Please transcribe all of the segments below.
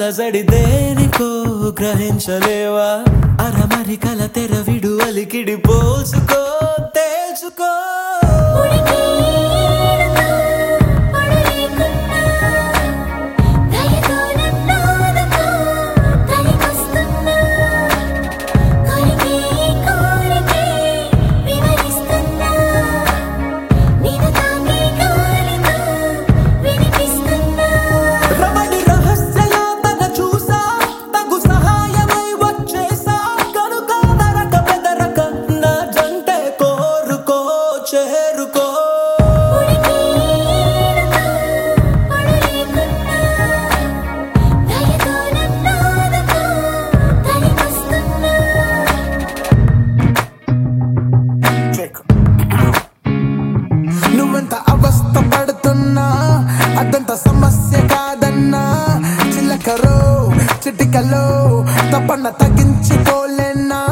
అలజడి దేనికో గ్రహించలేవా అరమరికల తెరవిడు అలికిడి పోల్చుకో తేల్చుకో ఉడికి ఏడుతా, పడలేకున్నా, దయతో నన్నాదుకో, తరికొస్తున్నా. కొరికే కోరికే వివరిస్తున్నా. నిన్ను తాకే గాలితో వినిపిస్తున్నా. రమణి రహస్యయాతన చూసా తగు సహాయమై వచ్చేసా కనుక నరక బెదరక నా జంటే కోరుకో చేరుకో ఉడికి ఏడుతా, పడలేకున్నా, దయతో నన్నాదుకో, తరికొస్తున్నా. నువ్వెంత అవస్థ పడుతున్నా అదంత సమస్య కాదన్నా చిలకరో చిటికలో తప్పన్న తగ్గించుకోలేనా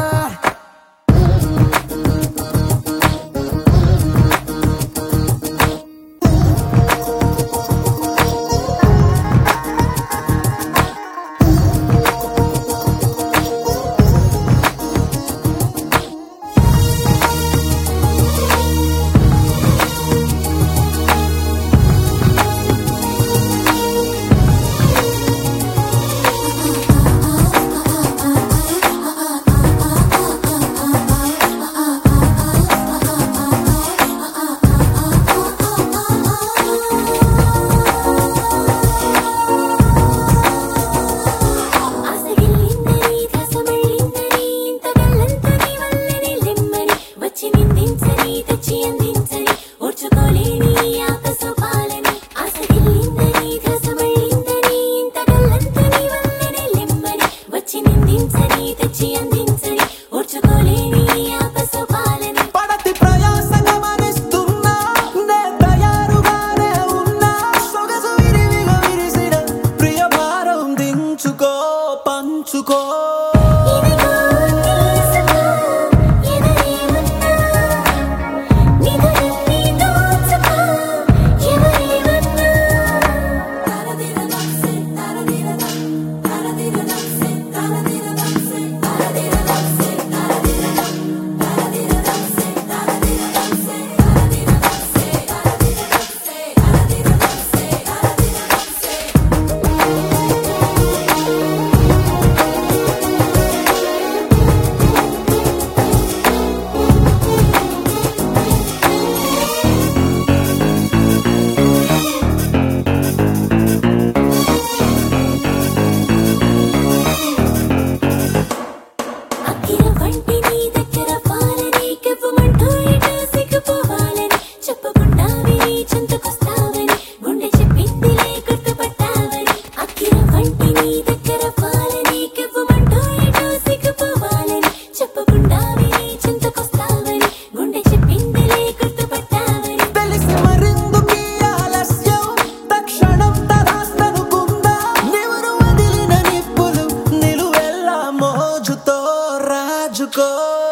ఆసగిల్లిందని దశమళ్ళిందని ఇంత గల్లంతని వల్లని లెమ్మని వచ్చి నిందించని తెచ్చి అందించని ఓర్చుకోలేని ఆకసోపాలని ఆసగిల్లిందని దశమళ్ళిందని ఇంత గల్లంతని వల్లని లెమ్మని వచ్చి నిందించని తెచ్చి అందించని ఓర్చుకోలేని ఆకసోపాలని పడతి ప్రయాస గమనిస్తున్నా నే తయారుగానే ఉన్నా సొగసు విరివిగా విరిసిన ప్రియ భారం దించుకో పంచుకో ఇదిగో తీసుకో ఎదురేమన్నా నిదురన్నీ దోచుకో ఎవరేమన్నా తరదిరనక్సే తరదిరనక్ తరదిరనక్సే తరదిరనక్సే తరదిరనక్సే తరదిరనక్ తరదిరనక్సే తరదిరనక్సే తరదిరనక్సే తరదిరనక్సే తరదిరనక్సే తరదిరనక్సే అక్కిర వంటి నీ దగ్గర పాలని కెవ్వమంటూ ఇటు సిగ్గుపోవాలని చెప్పకుండా విని చెంతకొస్తావని గుండె చెప్పిందిలే గుర్తుపట్టావని అక్కిర వంటి నీ దగ్గర పాలని కెవ్వమంటూ ఇటు సిగ్గుపోవాలని చెప్పకుండా విని చెంతకొస్తావని గుండె చెప్పిందిలే గుర్తుపట్టావని తెలిసి మరిందుకీ ఆలస్యం తక్షణం తరాస్తనుకుందా నివురు వదిలిన నిప్పులు నిలువెల్లా మోజుతో రాజుకో